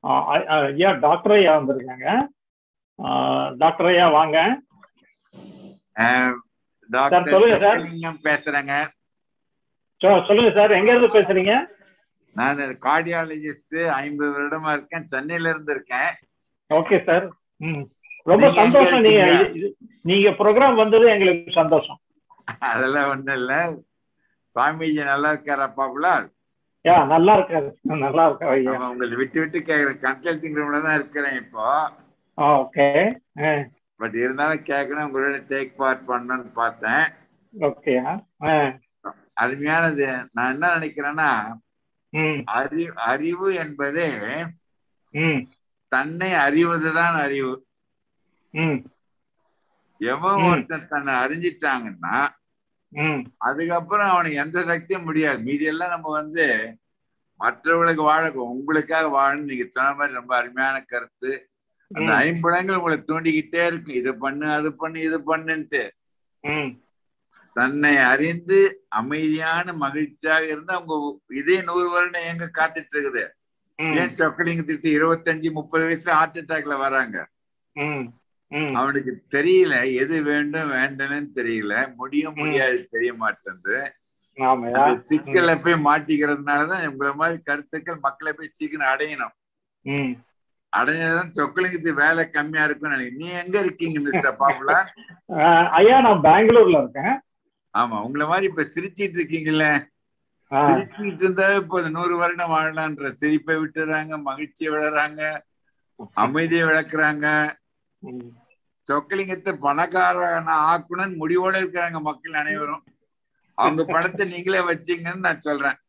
ஆ, ஐ- ஐயா டாக்டர் ஐயா வந்திருக்காங்க ஆ, டாக்டர் ஐயா வாங்க ஆஹ் சார், டாக்டர் சொல்லுங்க சார். சொக்கலிங்கம் பேசுறேங்க சொ- சொல்லுங்க சார் எங்க இருந்து பேசுறீங்க நான் கார்டியாலஜிஸ்ட் ஐம்பது வருடமா இருக்கேன் சென்னையில இருந்து இருக்கேன் ஓகே சார் ம் ரொம்ப நீங்க எங்க சந்தோஷம் நீங்க இருக்கீங்க? இது- நீங்க ப்ரோக்ராம் வந்தது எங்களுக்கு சந்தோஷம் அதெல்லாம் ஒண்ணும் இல்ல சுவாமிஜி நல்லா இருக்காரப்பாப்புல யா நல்லா இருக்காரு நல்லா இருக்காரு ஐயா அவன் உங்களை விட்டு விட்டு கேக்குறேன் கன்சல்டிங் ரூம்ல தான் இருக்கிறேன் இப்போ ஓகே பட் இருந்தாலும் கேட்கணும் உங்களோட டேக் பார்ட் பண்ணணும்னு பார்த்தேன் ஓகேயா அருமையானது நான் என்ன நினைக்கிறேன்னா ம் அறி அறிவு என்பதே ம் தன்னை அறிவதுதான் அறிவு ம் எவன் ம். ஒருத்தன் தன்னை அறிஞ்சிட்டாங்கன்னா ம் அதுக்கப்புறம் அவனுக்கு எந்த சக்தியும் முடியாது மீதி எல்லாம் நம்ம வந்து மற்றவர்களுக்கு வாழ உங்களுக்காக வாழணும் நீங்க சொன்ன மாதிரி ரொம்ப அருமையான கருத்து அந்த ம். ஐம்புலங்கள் உங்களை தூண்டிக்கிட்டே இருக்கும் இது பண்ணு அது பண்ணு இது பண்ணுன்ட்டு ம் தன்னை அறிந்து அமைதியான மகிழ்ச்சியாக இருந்து அவங்க இதே நூறு வருடம் எங்க காத்துட்டு இருக்குது ம் ஏன் சொக்கலிங்க திட்டு இருபத்தஞ்சு முப்பது வயசுல ஹார்ட் அட்டாக்ல வராங்க ம் ம் அவனுக்கு தெரியல எது வேண்டும் வேண்டணும்னு தெரியல முடியும் ம். முடியாது தெரிய மாட்டேங்குது ஆமாயா அந்த சிக்கல்ல போய் மாட்டிக்கிறதுனாலதான் உங்களை மாதிரி கருத்துக்கள் மக்களை போய் சீக்கிரம் அடையணும் ம் அடைஞ்சதான் சொக்கலிங்கத்து வேலை கம்மியா இருக்கும்னு நினைக்கிறேன் நீ எங்க இருக்கீங்க மிஸ்டர் பாப்புலா ஆஹ் ஐயா நான் பெங்களூர்ல இருக்கேன் ஆமா உங்களை மாதிரி இப்ப சிரிச்சிட்டு இருக்கீங்கல்ல ஆஹ் சிரிச்சிட்டு இருந்தா இப்போ நூறு வருடம் வாழலான்ற சிரிப்பை விட்டுறாங்க மகிழ்ச்சியை விழறாங்க அமைதியை விளக்குறாங்க ம். சொக்கலிங்கத்தை பணக்காரன ஆக்கணும்னு முடிவோட இருக்கிறாங்க மக்கள் அனைவரும் அவங்க பணத்தை நீங்களே வச்சீங்கன்னு நான் சொல்றேன்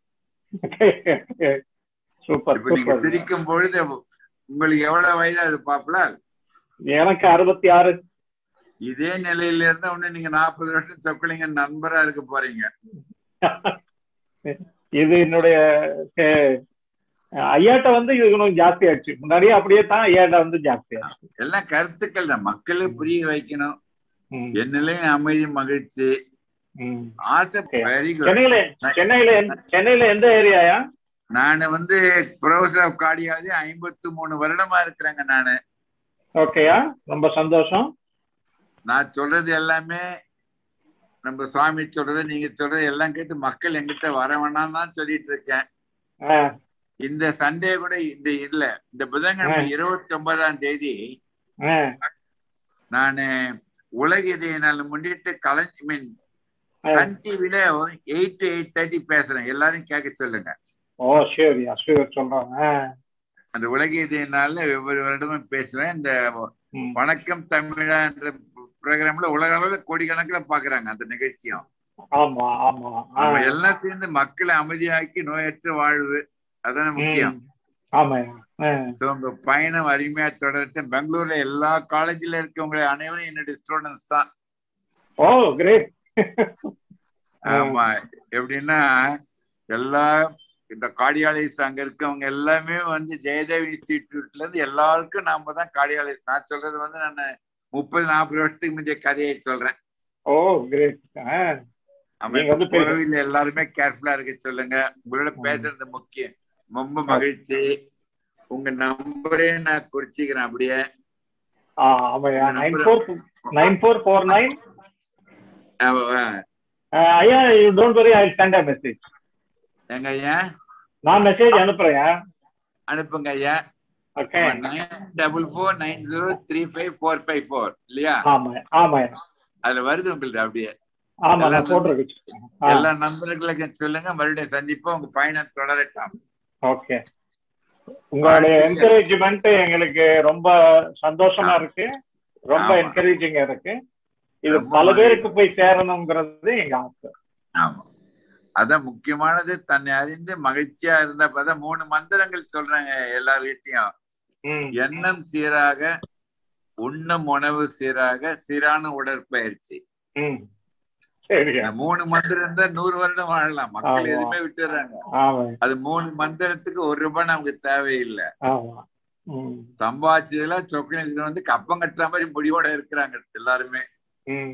சூப்பர் இப்ப நீங்க சூப்பர் சிரிக்கும் பொழுது உங்களுக்கு எவ்வளவு வயதா அது பாப்பல எனக்கு அறுபத்தி ஆறு இதே நிலையில இருந்தா ஒண்ணு நீங்க நாற்பது வருஷம் சொக்கலிங்க நண்பரா இருக்க போறீங்க இது என்னுடைய அஹ், ஐயாட்ட வந்து இது கொஞ்சம் ஜாஸ்தி ஆச்சு முன்னாடியே அப்படியே தான் ஐயாட்ட வந்து ஜாஸ்தி ஆச்சு எல்லாம் கருத்துக்கள் தான் மக்களுக்கு புரிய வைக்கணும் ம், என் நிலையும் அமைதி மகிழ்ச்சி ம். ஆசை Okay. வெரி குட் சென்னையில சென்னையில எந்த- சென்னையில எந்த ஏரியாயா நான் வந்து ப்ரொஃபசர் ஆஃப் கார்டியாலஜி ஐம்பத்தி மூணு வருடமா இருக்கிறேங்க நானு ஓகேயா ரொம்ப சந்தோஷம் நான் சொல்றது எல்லாமே நம்ம சுவாமி சொல்றது நீங்க சொல்றது எல்லாம் கேட்டு மக்கள் எங்கிட்ட வர வேணாம் தான் சொல்லிட்டு இருக்கேன் ஆஹ், இந்த சண்டே கூட இந்த இல்ல இந்த புதன்கிழமை ஆ. இருபத்தி ஒன்பதாம் தேதி ஆஹ், நான் உலக இதய நாள் முன்னிட்டு கலைஞ் மீன் ஆஹ். சன் டிவில எயிட் டு எயிட் தேர்ட்டி பேசுறேன் எல்லாரும் கேட்க சொல்லுங்க ஓ சரியா சரி சொல்றாங்க ஆஹ், அந்த உலக இதய நாள்ல ஒவ்வொரு வருடமும் பேசுவேன் இந்த ம். வணக்கம் தமிழா என்ற ப்ரோக்ராம்ல உலக அளவுல கோடிக்கணக்கில் பாக்குறாங்க அந்த நிகழ்ச்சியும் ஆமா ஆமா நம்ம ஆஹ், எல்லாம் சேர்ந்து மக்களை அமைதியாக்கி நோயற்ற வாழ்வு அதான முக்கியம் ம். ஆமாயா ஆஹ், So, உங்க பயணம் அருமையா தொடரட்டும் பெங்களூர்ல எல்லா காலேஜ்ல இருக்கவங்க அனைவரும் என்னுடைய ஸ்டூடெண்ட்ஸ் தான் ஓ கிரேட் ஆமா எப்படின்னா எல்லா இந்த கார்டியாலஜிஸ்ட் அங்க இருக்கவங்க எல்லாமே வந்து ஜெயதேவ் இன்ஸ்டிடியூட்ல இருந்து எல்லாருக்கும் நாம தான் கார்டியாலஜிஸ்ட் நான் சொல்றது வந்து நான் முப்பது நாற்பது வருஷத்துக்கு முந்தைய கதையை சொல்றேன் ஓ கிரேட் நீங்க வந்து பேச- கோவில் எல்லாருமே கேர்ஃபுல்லா இருக்க சொல்லுங்க உங்களோட ம். பேசுறது முக்கியம் ரொம்ப மகிழ்ச்சி உங்க நம்பரே நான் குறிச்சிக்கிறேன் அப்படியே ஆமாயா nine four nine four four nine அவ- அவ- ஐயா you don't worry I sent a message எங்க ஐயா நான் மெசேஜ் அனுப்புறேன் அனுப்புங்க ஐயா okay nine double four nine zero three five four five four இல்லையா ஆமா ஆமாயா அதுல வருது உங்களுக்கு அப்படியே ஆமா நான் எல்லாம் போட்டிருக்கேன் ஆ, எல்லா நண்பர்களுக்கும் சொல்லுங்க மறுபடியும் சந்திப்போம் உங்க பயணம் தொடரட்டும் ஓகே உங்களுடைய என்கரேஜ்மெண்ட் எங்களுக்கு ரொம்ப சந்தோஷமா இருக்கு ரொம்ப ஆமா. என்கரேஜிங்கா இருக்கு இது ரொம்ப பல மகிழ்ச்சி. பேருக்கு போய் சேரணுங்கிறது எங்க ஆசை ஆமா அதான் முக்கியமானது தன்னை அறிந்து மகிழ்ச்சியா இருந்தப்பதான் மூணு மந்திரங்கள் சொல்றாங்க எல்லார்கிட்டயும் ம், எண்ணம் சீராக உண்ணும் உணவு சீராக சீரான உடற்பயிற்சி ம். சரியா இந்த மூணு மந்திரம் தான் நூறு வருடம் வாழலாம் மக்கள் ஆமா. எதுவுமே விட்டுறாங்க ஆமா அது மூணு மந்திரத்துக்கு ஒரு ரூபாய் நமக்கு தேவையில்லை ஆமா ம், சம்பாதிச்சதுல சொக்கனத்துல வந்து கப்பம் கட்டுற மாதிரி முடிவோட இருக்கிறாங்க எல்லாருமே ம்.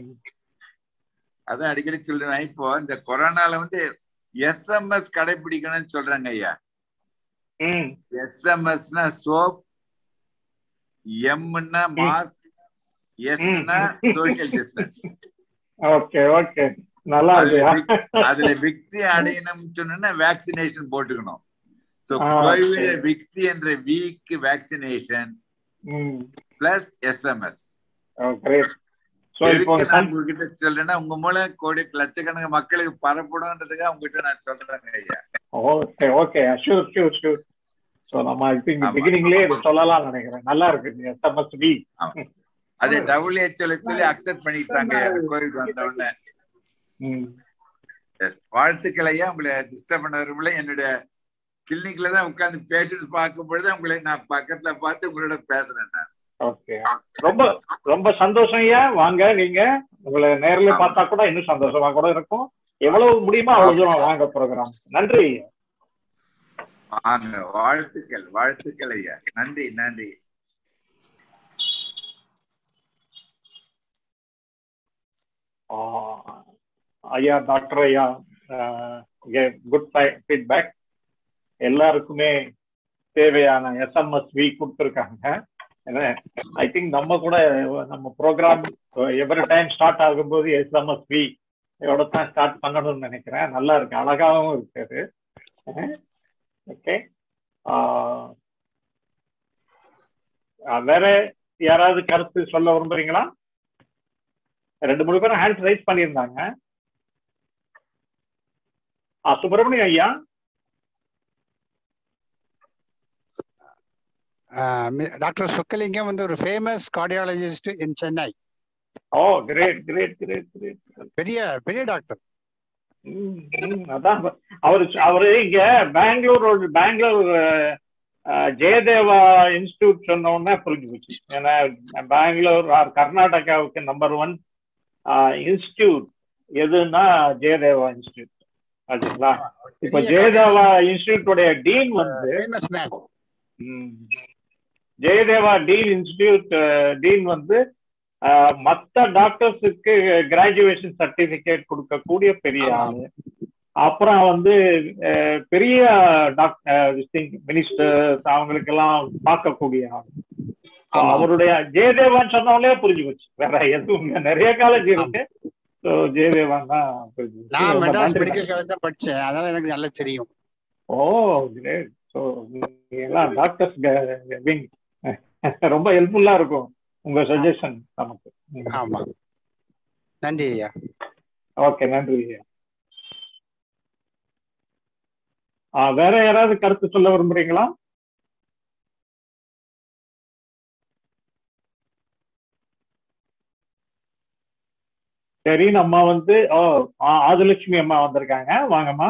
அதான் அடிக்கடி சொல்றேன் இப்போ இந்த கொரோனால வந்து எஸ்எம்எஸ் கடைபிடிக்கணும்னு சொல்றாங்க ஐயா ம் எஸ்எம்எஸ்னா சோப் எம்னா மாஸ்க் எஸ்னா சோஷியல் டிஸ்டன்ஸ் ஓகே ஓகே நல்லா அதுல இருக்கு விக்- அதுல விக்தி அடையணும் சொன்னா வேக்சினேஷன் போட்டுக்கணும் சோ ஆ, கோவிட் சரி. விக்தி என்ற வீக் வேக்சினேஷன் ம் பிளஸ் எஸ்எம்எஸ் கிரேட் ஸோ இப்போ எதுக்கு நான் உங்ககிட்ட சொல்றேன்னா உங்க மூலம் கோடி லட்சக்கணக்கு மக்களுக்கு பரப்பணும்ன்றதுக்காக உங்ககிட்ட நான் சொல்றேங்க ஐயா okay okay sure sure sure so நம்ம இப்போ இங்க ஆமா. பிகினிங்லேயே இது சொல்லலாம்னு நினைக்கிறேன் நல்லா இருக்கு எஸ்எம்எஸ் பி அதை டபிள்யூஹெச்எல் சொல்லி அக்செப்ட் பண்ணிட்டாங்க கோவிட் வந்த உடனே ம் Yes. வாழ்த்துக்கள் ஐயா உங்களை டிஸ்டர்ப் பண்ண விரும்பல என்னுடைய கிளினிக்ல தான் உட்கார்ந்து பேஷண்ட்ஸ் பார்க்கும் பொழுது உங்களை நான் பக்கத்துல பார்த்து உங்களோட பேசுறேன் நான் ஓகே ரொம்ப ரொம்ப சந்தோஷம் ஐயா வாங்க நீங்க உங்களை நேர்ல ஆமா. பார்த்தா கூட இன்னும் சந்தோஷமா கூட இருக்கும் எவ்வளவு முடியுமோ அவ்வளவு தூரம் வாங்க ப்ரோக்ராம் நன்றி ஐயா வாங்க வாழ்த்துக்கள் வாழ்த்துக்கள் ஐயா நன்றி நன்றி ஆஹ் ஐயா டாக்டர் ஐயா குட் ஃபீட்பேக் எல்லாருக்குமே தேவையான எஸ்எம்எஸ் வி கொடுத்துருக்காங்க ஐ திங்க் நம்ம கூட நம்ம ப்ரோக்ராம் எவ்ரி டைம் ஸ்டார்ட் ஆகும்போது எஸ்எம்எஸ் வி இதோட தான் ஸ்டார்ட் பண்ணணும்னு நினைக்கிறேன் நல்லா இருக்கு அழகாகவும் இருக்குது ஓகே வேற யாராவது கருத்து சொல்ல விரும்புறீங்களா ரெண்டு மூணு பேரும் ஹேண்ட்ஸ் ரைஸ் பண்ணியிருந்தாங்க ஆ சுப்பிரமணியம் ஐயா டாக்டர் சுக்கலிங்கம் வந்து ஒரு famous cardiologist in Chennai oh great great great great பெரிய பெரிய டாக்டர் அதான் அவரு அவரு இங்க பெங்களூர் பெங்களூர் அஹ், ஜெயதேவா இன்ஸ்டிடியூட் சொன்ன உடனே புரிஞ்சு போச்சு ஏன்னா பெங்களூர் ஆர் கர்நாடகாவுக்கு நம்பர் ஒன் இன்ஸ்டிடியூட் எதுன்னா ஜெயதேவா இன்ஸ்டிடியூட் அதுங்களா இப்ப ஜெயதேவா இன்ஸ்டிடியூட்டோடைய டீன் வந்து ஃபேமஸ் மேன் ம். ஜெயதேவா டீன் இன்ஸ்டிடியூட் டீன் வந்து அஹ், மத்த டாக்டர்ஸுக்கு கிராஜுவேஷன் சர்டிபிகேட் கொடுக்கக்கூடிய பெரிய ஆமா. ஆளு அப்புறம் வந்து அஹ், பெரிய டாக்டர் மினிஸ்டர் அவங்களுக்கெல்லாம் பார்க்கக்கூடிய ஆள் So, ஆமா. அவருடைய ஜெயதேவான்னு சொன்னவங்களே புரிஞ்சு போச்சு வேற எதுவும் இல்ல. நிறைய காலேஜ் இருக்கு ஸோ ஜெயதேவான் தான் புரிஞ்சு போச்சு. நான் ரொம்ப மெட்ராஸ் நன்றி. மெடிக்கல் காலேஜ் தான் படிச்சேன் அதனால எனக்கு நல்லா தெரியும் ஓ கிரேட் ஸோ எல்லாம் டாக்டர்ஸ் விங் ரொம்ப ஹெல்ப்ஃபுல்லா இருக்கும் உங்க சஜஷன் நமக்கு ஆமா நன்றி ஐயா ஓகே நன்றி ஆ வேற யாராவது கருத்து சொல்ல விரும்புறீங்களா சரி நம்ம வந்து ஓ ஆ, ஆதிலட்சுமி அம்மா வந்திருக்காங்க வாங்கம்மா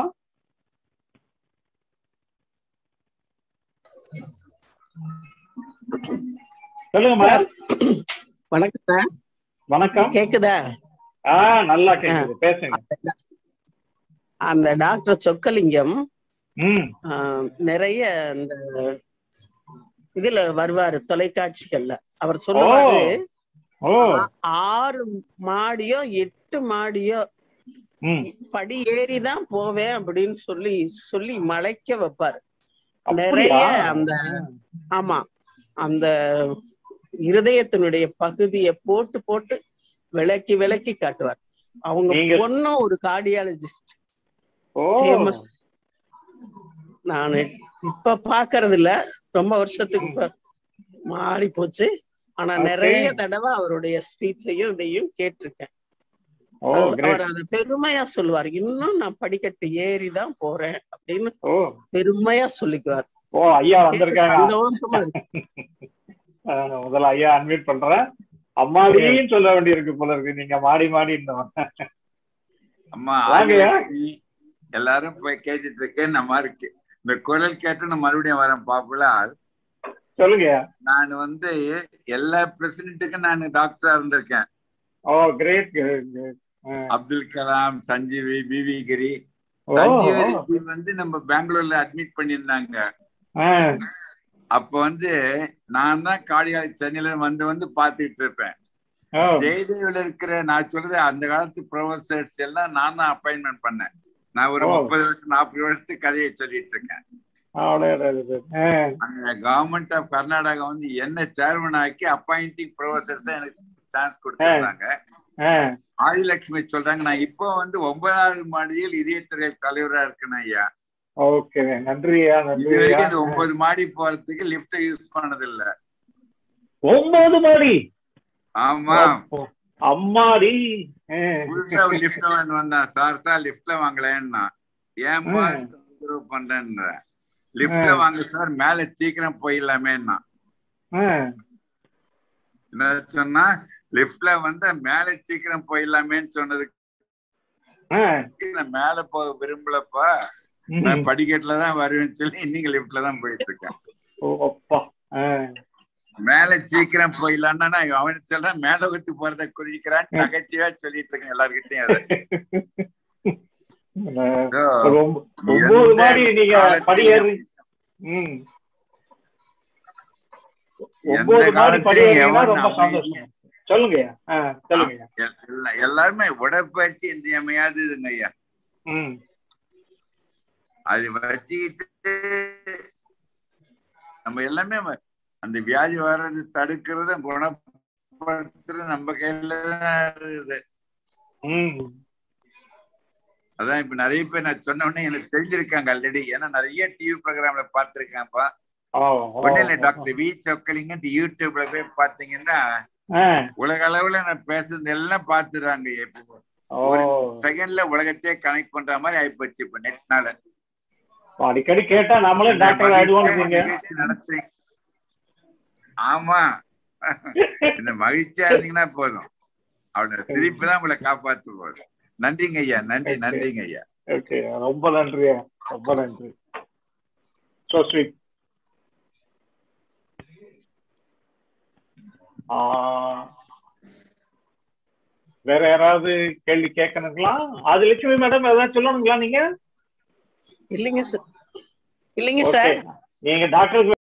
சொல்லுங்கம்மா சார் வணக்கம் சார் வணக்கம் கேக்குதா ஆ நல்லா கேக்குது பேசுங்க அந்த டாக்டர் சொக்கலிங்கம் ம் ஆஹ், நிறைய இந்த இதுல வருவாரு தொலைக்காட்சிகள்ல அவர் சொல்லுவாரு ஓ ஆ- ஆறு மாடியோ எட்டு மாடியோ ம் படி ஏறி தான் போவேன் அப்படின்னு சொல்லி சொல்லி மலைக்க வைப்பாரு அப்படியா? நிறைய அந்த ஆமா அந்த இருதயத்தினுடைய பகுதியை போட்டு போட்டு விளக்கி விளக்கி காட்டுவார் அவங்க நீங்க- பொண்ணும் ஒரு கார்டியாலஜிஸ்ட் ஓ famous. நானு இப்ப பாக்குறது இல்ல ரொம்ப வருஷத்துக்கு இப்ப மாறி போச்சு ஆனா Okay. நிறைய தடவை அவருடைய ஸ்பீச்சையும் இதையும் கேட்டிருக்கேன் ஓ அவர் கிரேட் அவர் அதை பெருமையா சொல்லுவார் இன்னும் நான் படிக்கட்டு ஏறி தான் போறேன் அப்படின்னு ஓ பெருமையா சொல்லிக்குவார் ஓ ஐயா வந்திருக்காங்க சந்தோஷமா இருக்கு ஆ, முதல்ல ஐயா அன்மியூட் பண்றேன் அம்மாடின்னு சொல்ல வேண்டியிருக்கு போல இருக்கு நீங்க மாடி மாடி அம்மா வாங்கய்யா. ஆதிலட்சுமி எல்லாரும் போய் கேட்டுட்டு இருக்கேன் நம்ம இருக்கு இந்த குரல் கேட்டு நான் மறுபடியும் வரேன் பாப்புலர் சொல்லுங்க நான் வந்து எல்லா பிரசிடென்ட்டுக்கும் நான் டாக்டரா இருந்திருக்கேன் oh great Abdul Kalam Sanjeevi PV Giri ஓ. சஞ்சீவி ரெட்டி வந்து நம்ம பெங்களூர்ல அட்மிட் பண்ணியிருந்தாங்க அப்ப வந்து நான் தான் காடியாளி சென்னையில வந்து வந்து பாத்துக்கிட்டு இருப்பேன் ஜெயதேவில இருக்கிற நான் சொல்றது அந்த காலத்து ப்ரொஃபசர்ஸ் எல்லாம் நான் தான் அப்பாயின்மெண்ட் பண்ணேன் நான் ஒரு ஓ. முப்பது வருஷம் நாற்பது வருஷத்துக்கு கதையை சொல்லிட்டு இருக்கேன் அவ்வளவு அந்த கவர்மெண்ட் ஆஃப் கர்நாடகா வந்து என்ன சேர்மன் ஆக்கி அப்பாயிண்டிங் ப்ரொஃபசர்ஸ் எனக்கு சான்ஸ் கொடுத்திருந்தாங்க ஆதிலட்சுமி சொல்றாங்க நான் இப்போ வந்து ஒன்பதாவது மாடியில் இதயத்துறை தலைவரா இருக்கேன் ஐயா ஓகே நன்றியா இது நன்றியா வரைக்கும் இந்த ஒன்பது மாடி போறதுக்கு லிஃப்ட் யூஸ் பண்ணது இல்ல ஒன்பது மாடி ஆமா அம்மாடி ஆ. புதுசா ஒரு லிஃப்ட் வாங்கி வந்தான் சார் சார் லிஃப்ட்ல வாங்கலன்னா ஏன்பா ம். தொந்தரவு பண்றேன்ற லிஃப்ட்ல ம். வாங்க சார் மேல சீக்கிரம் போயிடலாமேன்னா ஆ. என்ன சொன்னா லிஃப்ட்ல வந்து மேல சீக்கிரம் போயிடலாமேன்னு சொன்னதுக்கு ஆ. நான் மேல போக விரும்பலப்பா நான் படிக்கட்டுல தான் வருவேன்னு சொல்லி இன்னைக்கு லிஃப்ட்ல தான் போயிட்டு இருக்கேன் ஓ, அப்பா ஆ. மேல சீக்கிரம் போயிடலான்னா நான் அவன் சொல்றேன் மேல ஊத்து போறத குறிக்கிறான் நகைச்சுவையா சொல்லிட்டு இருக்கேன் எல்லார்கிட்டயும் அதை So, ரொம்ப- ஒன்பது எந்த மாடி நீங்க காலத்திலும் படியேறி ம் எந்த ஒன்பது மாடி காலத்திலும் படியேறினா எவன் ரொம்ப அமைதியா- சந்தோஷம் சொல்லுங்க ஆ சொல்லுங்க எல்- எல்லா- எல்லாருமே உடற்பயிற்சி இன்றியமையாததுங்க ஐயா ம் அது வச்சுக்கிட்டு நம்ம எல்லாமே வ- அந்த வியாதி வர்றது தடுக்கிறது குணப்படுத்துறது நம்ம கையில தான் இருக்குது ம் அதான் இப்ப நிறைய பேர் நான் சொன்ன உடனே எனக்கு தெரிஞ்சிருக்காங்க ஆல்ரெடி ஏன்னா நிறைய டிவி ப்ரோக்ராம்ல பார்த்திருக்கேன்ப்பா ஓ, ஓ, ஒண்ணு இல்ல ஓ. டாக்டர் வி சொக்கலிங்கன்ட்டு யூடியூப்ல போய் பாத்தீங்கன்னா ஆ, உலக அளவுல நான் பேசுறது எல்லாம் பாத்துறாங்க இப்போ ஓ ஒரு செகண்ட்ல உலகத்தையே கனெக்ட் பண்ற மாதிரி ஆயிப்போச்சு இப்ப நெட்னால அடிக்கடி கேட்டா நம்மளே டாக்டர் ஆயிடுவோம் நிகழ்ச்சி நடத்துறீங்க ஆமா இந்த மகிழ்ச்சியா இருந்தீங்கன்னா போதும் அவனோட சிரிப்பு தான் உங்களை காப்பாத்து போதும் நன்றிங்க ஐயா நன்றி நன்றிங்க ஐயா ஓகே ரொம்ப நன்றியா ரொம்ப நன்றி சோ ஸ்வீட் வேற யாராவது கேள்வி கேட்கணுங்களா அது லட்சுமி மேடம் ஏதாவது சொல்லணுங்களா நீங்க இல்லைங்க சார் இல்லைங்க சார் Okay. நீங்க டாக்டருக்கு